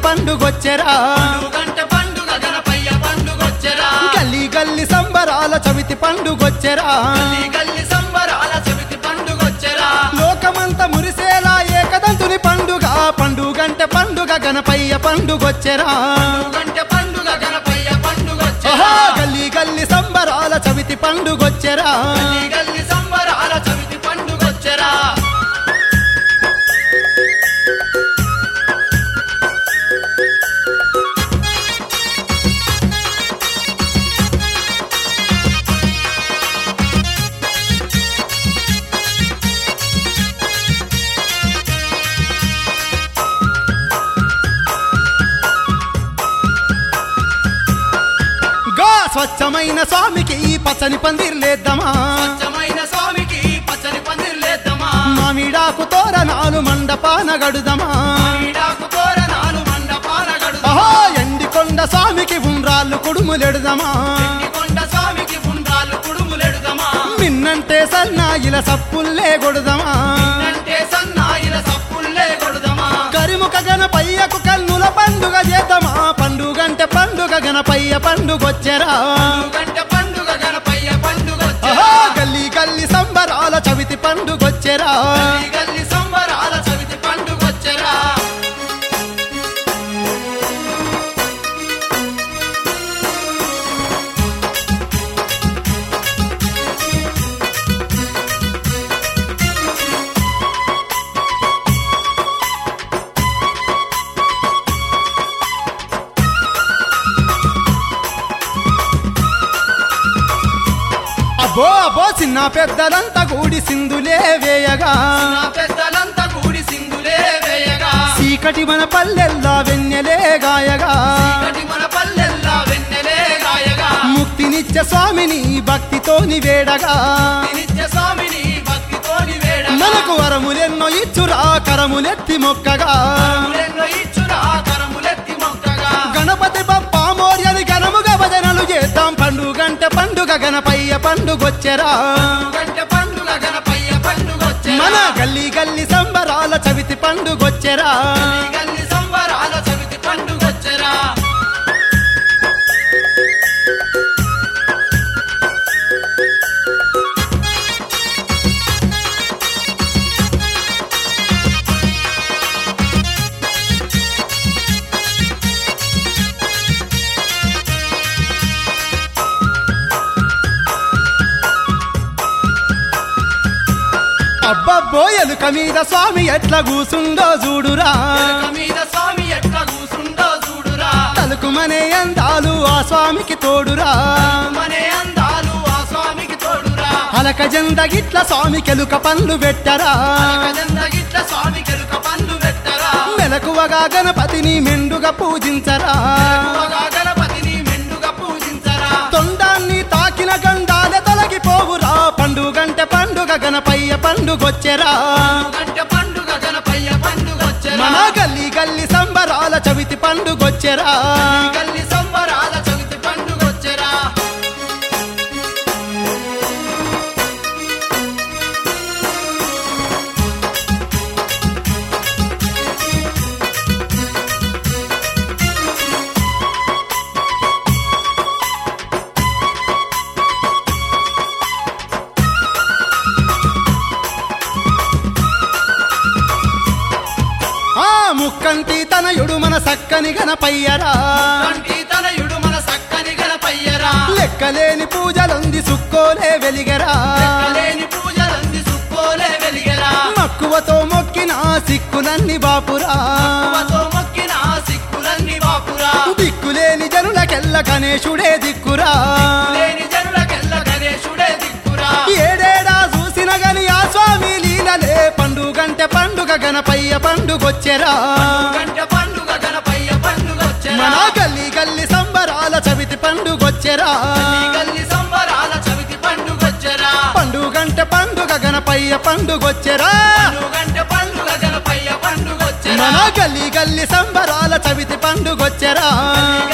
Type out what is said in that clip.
పండుగొచ్చెరా పండుగంట పండుగ గణపయ్య పండుగొచ్చెరా గల్లీ గల్లీ సంబరాల చవితి పండుగొచ్చెరా గల్లీ గల్లీ సంబరాల చవితి పండుగొచ్చెరా లోకమంత మురిసేలా ఏకదంతుని పండుగ పండుగంట పండుగ గణపయ్య పండుగొచ్చెరా పండుగంట పండుగ గణపయ్య పండుగొచ్చెరా ఆహా గల్లీ గల్లీ సంబరాల చవితి పండుగొచ్చెరా గల్లీ గల్లీ సంబరాల చవితి పండుగొచ్చెరా గా స్వచ్ఛమైన స్వామికి ఈ పచ్చని పందిర్లేద్దామా స్వచ్ఛమైన స్వామికి పచ్చని పందిర్లేద్దామా మామిడాకు తోరణాలు మండపాన గడుదమా ఈడాకు తోరణాలు మండపాల గడుదమా ఆహా ఎండికొండ స్వామికి ఉండ్రాళ్ళు కుడుములెడుదమా కొండ స్వామికి ఉండాలు కుడుములెడుదమా మిన్నంటే సన్నాయిల సప్పుల్లే గొడుదమా అంటే సన్నాయిల సప్పుల్లే కొడుదమా కరిముఖ గణపయ్యకు కన్నుల పండుగ చేద్దామా పండుగంటే పండుగ గణపయ్య పండుగొచ్చెరా గంట పండుగ గణపయ్య పండుగొచ్చెరా ఆహా గల్లీ గల్లీ సంబరాల చవితి పండుగొచ్చెరా గల్లీ గల్లీ సంబరాల చవితి పండుగొచ్చెరా అబ్బో అబ్బో చిన్న పెద్దలంతా కూడి సింధులే వేయగా నా పెద్దలంతా కూడి సింగులే వేయగా చీకటి మన పల్లెల్లా వెన్నెలే గాయగా కటి మన పల్లెల్లా వెన్నెలే గాయగా ముక్తినిచ్చే స్వామిని భక్తితోని వేడగా నిత్య స్వామిని భక్తితోని వేడగా మనకు వరములెన్నో ఇచ్చురా కరములెత్తి మొక్కగా కరములెన్నో ఇచ్చురా కరములెత్తి మొక్కగా గణపతి బప్ప మోర్యని ఘనముగా భజనలు చేద్దాం పండుగంటే పండుగ గణపయ్య పండుగొచ్చెరా గంట పండుగ గణపయ్య పండుగొచ్చెరా మన గల్లీ గల్లీ సంబరాల చవితి పండుగొచ్చెరా గల్లీ గల్లీ సంబరాల చవితి పండుగొచ్చెరా అబ్బబ్బో ఎలుక మీద స్వామి ఎట్లా కూసుందో చూడురా ఎలుక మీద స్వామి ఎట్లా కూసుండో చూడురా తలుకుమనే అందాలు ఆ స్వామికి తోడురా మనే అందాలు ఆ స్వామికి తోడురా అలక జంద గిట్ల స్వామికి ఎలుక పండ్లు పెట్టరా కదంద గిట్ల స్వామి కెలుక పండ్లు పెట్టరా మెలకువగా గణపతిని మెండుగా పూజించరా ఎక్కువగా గణపతిని మెండుగా పూజించరా తొండాన్ని తాకిన గండాలే తొలగిపోవురా పండుగంటే పండుగ గణపయ్య పండుగొచ్చెరా గంట పండుగ గణపయ్య పండుగొచ్చెరా మన గల్లీ గల్లీ సంబరాల చవితి పండుగొచ్చెరా గల్లి సంబరాల చవితి పండుగొచ్చెరా ఆ ముక్కంటి తనయుడు మన సక్కని గణపయ్యరా కంటి తనయుడు మన సక్కని గణపయ్యరా లెక్కలేని పూజలుంది సుక్కోలే వెలిగరా లేని పూజలంది సుక్కోలే వెలిగరా మక్కువతో మొక్కిన సిక్కులన్నీ బాపురా తో మొక్కిన సిక్కులన్నీ బాపురా దిక్కులేని జనులకెల్ల గణేశుడే దిక్కురా లేని జనులకెల్ల గణేశుడే దిక్కురా ఏడేడా చూసిన గని ఆ స్వామి లీలలే పండుగంటే పండుగ గణపయ్య పండుగొచ్చెరా గంట పండుగ గణపయ్య పండుగొచ్చెరా మన గల్లీ గల్లీ సంబరాల చవితి పండుగొచ్చెరా ఈ గల్లి సంబరాల చవితి పండుగొచ్చెరా పండుగంటే పండుగ గణపయ్య పండుగొచ్చెరా పండుగంట పండుగ గణపయ్య పండుగొచ్చెరా మన గల్లీ గల్లీ సంబరాల చవితి పండుగొచ్చెరా ఈ